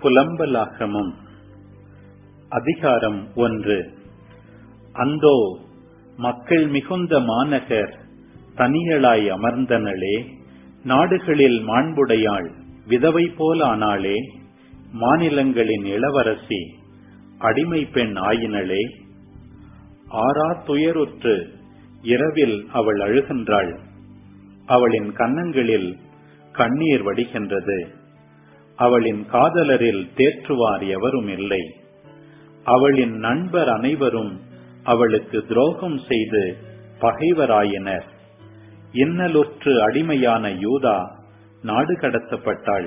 புலம்பலாகமம் அதிகாரம் ஒன்று அந்தோ மக்கள் மிகுந்த மாநகர் தனியளாய் அமர்ந்தனளே நாடுகளில் மாண்புடையாள் விதவை போல் ஆனாளே மாநிலங்களின் இளவரசி அடிமை பெண் ஆயினளே ஆறா துயருற்று இரவில் அவள் அழுகின்றாள் அவளின் கன்னங்களில் கண்ணீர் வடிகின்றது அவளின் காதலரில் தேற்றுவார் எவரும் இல்லை அவளின் நண்பர் அனைவரும் அவளுக்கு துரோகம் செய்து பகைவராயினர் இன்னலுற்று அடிமையான யூதா நாடு கடத்தப்பட்டாள்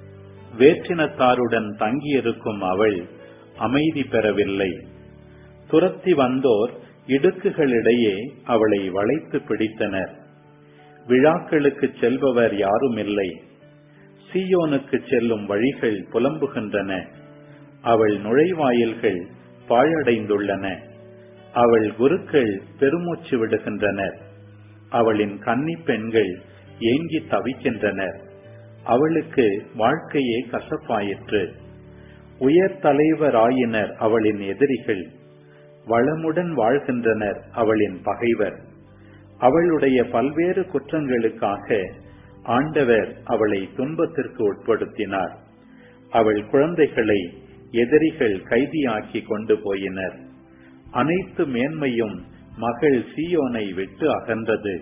வேற்றினத்தாருடன் தங்கியிருக்கும் அவள் அமைதி பெறவில்லை துரத்தி வந்தோர் இடுக்குகளிடையே அவளை வளைத்து பிடித்தனர் விழாக்களுக்கு செல்பவர் யாரும் இல்லை சீயோனுக்கு செல்லும் வழிகள் புலம்புகின்றன அவள் நுழைவாயில்கள் பாழடைந்துள்ளன அவள் குருக்கள் பெருமூச்சு விடுகின்றனர் அவளின் கன்னி பெண்கள் ஏங்கி தவிக்கின்றனர் அவளுக்கு வாழ்க்கையே கசப்பாயிற்று உயர் தலைவராயினர் அவளின் எதிரிகள் வளமுடன் வாழ்கின்றனர் அவளின் பகைவர் அவளுடைய பல்வேறு குற்றங்களுக்காக ஆண்டவர் அவளை துன்பத்திற்கு உட்படுத்தினார் அவள் குழந்தைகளை எதிரிகள் கைதியாக்கி கொண்டு போயினர் அனைத்து மேன்மையும் மகள் சீயோனை விட்டு அகன்றது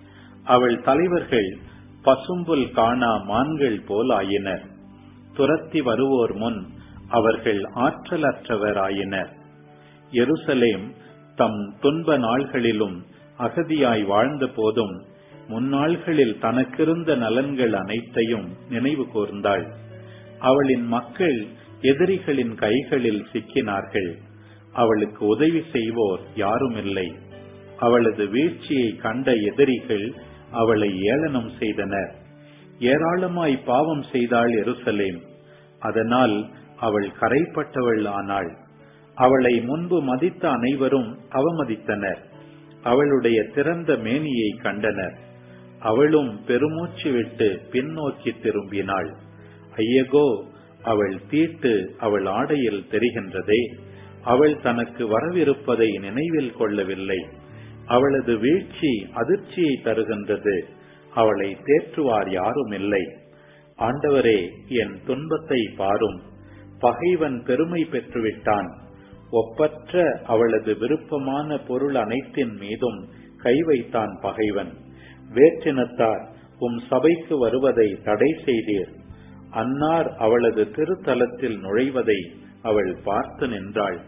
அவள் தலைவர்கள் பசும்புல் காணா மான்கள் போல் ஆயினர் துரத்தி வருவோர் முன் அவர்கள் ஆற்றலற்றவராயினர் எருசலேம் தம் துன்ப நாள்களிலும் அகதியாய் வாழ்ந்த போதும் முன்னாள்களில் தனக்கிருந்த நலன்கள் அனைத்தையும் நினைவு கூர்ந்தாள் அவளின் மக்கள் எதிரிகளின் கைகளில் சிக்கினார்கள் அவளுக்கு உதவி செய்வோர் யாரும் இல்லை அவளது வீழ்ச்சியை கண்ட எதிரிகள் அவளை ஏளனம் செய்தனர் ஏராளமாய் பாவம் செய்தாள் எருசலேம் அதனால் அவள் கரைப்பட்டவள் ஆனாள் அவளை முன்பு மதித்த அனைவரும் அவமதித்தனர் அவளுடைய திறந்த மேனியை கண்டனர் அவளும் பெருமூச்சு விட்டு பின்னோக்கி திரும்பினாள் ஐயகோ அவள் தீட்டு அவள் ஆடையில் தெரிகின்றதே அவள் தனக்கு வரவிருப்பதை நினைவில் கொள்ளவில்லை அவளது வீழ்ச்சி அதிர்ச்சியை தருகின்றது அவளை தேற்றுவார் யாரும் இல்லை ஆண்டவரே என் துன்பத்தை பாரும் பகைவன் பெருமை பெற்றுவிட்டான் ஒப்பற்ற அவளது விருப்பமான பொருள் அனைத்தின் மீதும் கை வைத்தான் பகைவன் வேற்றினத்தார் உம் சபைக்கு வருவதை தடை செய்தீர் அன்னார் அவளது திருத்தலத்தில் நுழைவதை அவள் பார்த்து நின்றாள்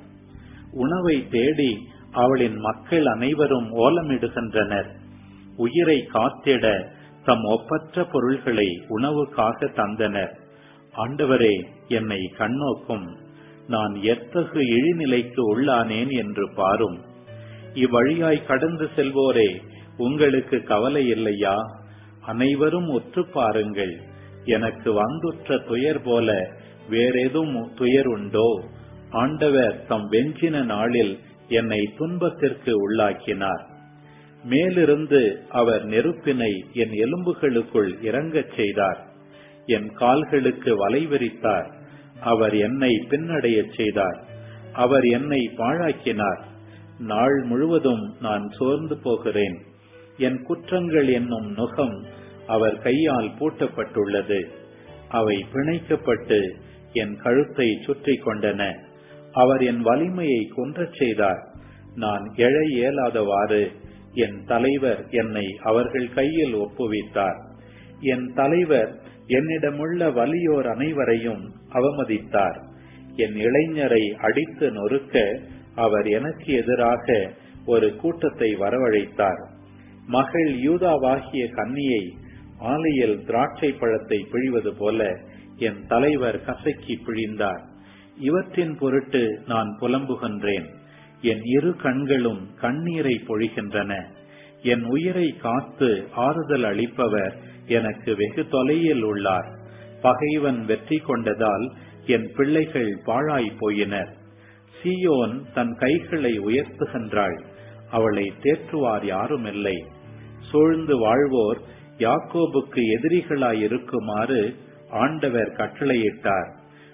உணவை தேடி அவளின் மக்கள் அனைவரும் ஓலமிடுகின்றனர் உயிரை காத்திட தம் ஒப்பற்ற பொருள்களை உணவுக்காக தந்தனர் ஆண்டவரே என்னை கண்ணோக்கும் நான் எத்தகு இழிநிலைக்கு உள்ளானேன் என்று பாரும் இவ்வழியாய் கடந்து செல்வோரே உங்களுக்கு கவலை இல்லையா அனைவரும் ஒற்று பாருங்கள் எனக்கு வந்துற்ற துயர் போல வேறேதும் துயர் உண்டோ ஆண்டவர் தம் வெஞ்சின நாளில் என்னை துன்பத்திற்கு உள்ளாக்கினார் மேலிருந்து அவர் நெருப்பினை என் எலும்புகளுக்குள் இறங்கச் செய்தார் என் கால்களுக்கு வலை விரித்தார் அவர் என்னை பின்னடையச் செய்தார் அவர் என்னை பாழாக்கினார் நாள் முழுவதும் நான் சோர்ந்து போகிறேன் என் குற்றங்கள் என்னும் நுகம் அவர் கையால் பூட்டப்பட்டுள்ளது அவை பிணைக்கப்பட்டு என் கழுத்தை சுற்றி கொண்டன அவர் என் வலிமையை குன்றச் செய்தார் நான் எழ இயலாதவாறு என் தலைவர் என்னை அவர்கள் கையில் ஒப்புவித்தார் என் தலைவர் என்னிடமுள்ள வலியோர் அனைவரையும் அவமதித்தார் என் இளைஞரை அடித்து நொறுக்க அவர் எனக்கு எதிராக ஒரு கூட்டத்தை வரவழைத்தார் மகள் யூதாவாகிய கன்னியை ஆலையில் திராட்சை பழத்தை பிழிவது போல என் தலைவர் கசக்கி பிழிந்தார் இவற்றின் பொருட்டு நான் புலம்புகின்றேன் என் இரு கண்களும் கண்ணீரை பொழிகின்றன என் உயிரை காத்து ஆறுதல் அளிப்பவர் எனக்கு வெகு தொலையில் உள்ளார் பகைவன் வெற்றி கொண்டதால் என் பிள்ளைகள் பாழாய் போயினர் சீயோன் தன் கைகளை உயர்த்துகின்றாள் அவளை தேற்றுவார் யாரும் இல்லை சூழ்ந்து வாழ்வோர் யாக்கோபுக்கு எதிரிகளாய் இருக்குமாறு ஆண்டவர் கட்டளையிட்டார்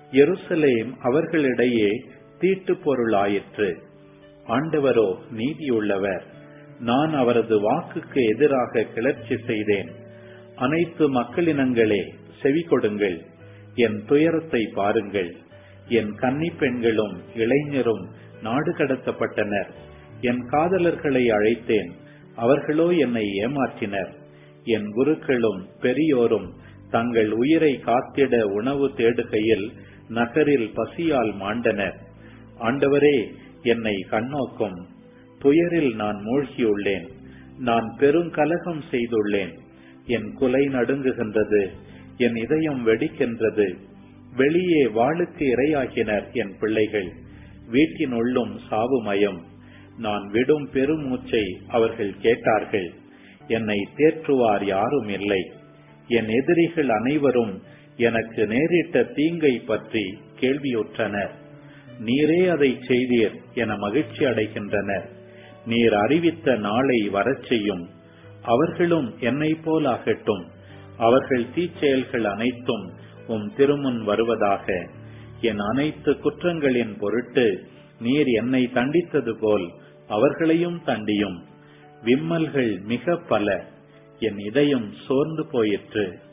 எருசலேம் அவர்களிடையே தீட்டு பொருளாயிற்று ஆண்டவரோ நீதியுள்ளவர் நான் அவரது வாக்குக்கு எதிராக கிளர்ச்சி செய்தேன் அனைத்து மக்களினங்களே செவி கொடுங்கள் என் துயரத்தை பாருங்கள் என் கன்னி பெண்களும் இளைஞரும் நாடு கடத்தப்பட்டனர் என் காதலர்களை அழைத்தேன் அவர்களோ என்னை ஏமாற்றினர் என் குருக்களும் பெரியோரும் தங்கள் உயிரை காத்திட உணவு தேடுகையில் நகரில் பசியால் மாண்டனர் ஆண்டவரே என்னை கண்ணோக்கும் துயரில் நான் மூழ்கியுள்ளேன் நான் பெருங்கலகம் செய்துள்ளேன் என் குலை நடுங்குகின்றது என் இதயம் வெடிக்கின்றது வெளியே வாளுக்கு இரையாகினர் என் பிள்ளைகள் வீட்டினுள்ளும் சாவுமயம் நான் விடும் பெருமூச்சை அவர்கள் கேட்டார்கள் என்னை தேற்றுவார் யாரும் இல்லை என் எதிரிகள் அனைவரும் எனக்கு நேரிட்ட தீங்கை பற்றி கேள்வியுற்றனர் நீரே அதை செய்தீர் என மகிழ்ச்சி அடைகின்றனர் நீர் அறிவித்த நாளை வரச் செய்யும் அவர்களும் என்னை போல் ஆகட்டும் அவர்கள் தீச்செயல்கள் அனைத்தும் உம் திருமுன் வருவதாக என் அனைத்து குற்றங்களின் பொருட்டு நீர் என்னை தண்டித்தது போல் அவர்களையும் தண்டியும் விம்மல்கள் மிக பல என் இதயம் சோர்ந்து போயிற்று